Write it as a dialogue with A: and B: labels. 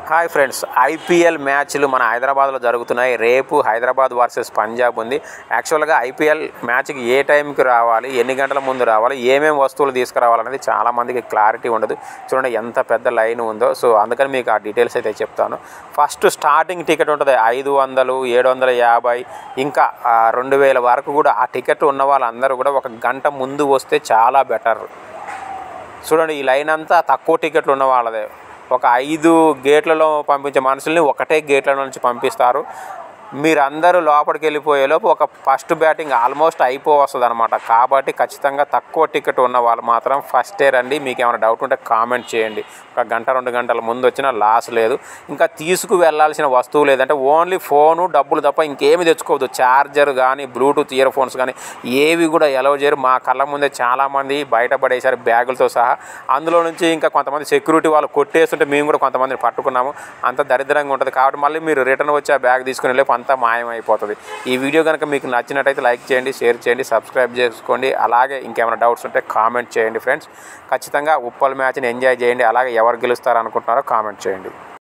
A: hi friends IPL మ్యాచ్లు మన హైదరాబాద్లో జరుగుతున్నాయి రేపు హైదరాబాద్ వర్సెస్ పంజాబ్ ఉంది యాక్చువల్గా ఐపీఎల్ మ్యాచ్కి ఏ టైంకి రావాలి ఎన్ని గంటల ముందు రావాలి ఏమేమి వస్తువులు తీసుకురావాలనేది చాలామందికి క్లారిటీ ఉండదు చూడండి ఎంత పెద్ద లైన్ ఉందో సో అందుకని మీకు ఆ డీటెయిల్స్ అయితే చెప్తాను ఫస్ట్ స్టార్టింగ్ టికెట్ ఉంటుంది ఐదు వందలు ఏడు వందల యాభై ఇంకా ఆ, రెండు వేల వరకు కూడా ఆ టికెట్ ఉన్న వాళ్ళందరూ కూడా ఒక గంట ముందు వస్తే చాలా బెటర్ చూడండి ఈ లైన్ అంతా తక్కువ టికెట్లు ఉన్న వాళ్ళదే ఒక ఐదు గేట్లలో పంపించే మనుషుల్ని ఒకటే గేట్ల నుంచి పంపిస్తారు మీరందరూ లోపలికి వెళ్ళిపోయేలోపు ఒక ఫస్ట్ బ్యాటింగ్ ఆల్మోస్ట్ అయిపోవస్తుంది అనమాట కాబట్టి ఖచ్చితంగా తక్కువ టికెట్ ఉన్న వాళ్ళు మాత్రం ఫస్టే రండి మీకు ఏమైనా డౌట్ ఉంటే కామెంట్ చేయండి ఒక గంట రెండు గంటల ముందు వచ్చినా లాస్ లేదు ఇంకా తీసుకు వెళ్ళాల్సిన వస్తువు లేదంటే ఓన్లీ ఫోను డబ్బులు తప్ప ఇంకేమి తెచ్చుకోవద్దు ఛార్జర్ కానీ బ్లూటూత్ ఇయర్ ఫోన్స్ కానీ ఏవి కూడా ఎలవ్ చేయరు మా కళ్ళ ముందే చాలామంది బయటపడేశారు బ్యాగులతో సహా అందులో నుంచి ఇంకా కొంతమంది సెక్యూరిటీ వాళ్ళు కొట్టేస్తుంటే మేము కూడా కొంతమందిని పట్టుకున్నాము అంత దరిద్రంగా ఉంటుంది కాబట్టి మళ్ళీ మీరు రిటర్న్ వచ్చి ఆ బ్యాగ్ తీసుకుని లేపు అంతా మాయమైపోతుంది ఈ వీడియో కనుక మీకు నచ్చినట్టయితే లైక్ చేయండి షేర్ చేయండి సబ్స్క్రైబ్ చేసుకోండి అలాగే ఇంకేమైనా డౌట్స్ ఉంటే కామెంట్ చేయండి ఫ్రెండ్స్ ఖచ్చితంగా ఉప్పల్ మ్యాచ్ని ఎంజాయ్ చేయండి అలాగే ఎవరు గెలుస్తారు అనుకుంటున్నారో కామెంట్ చేయండి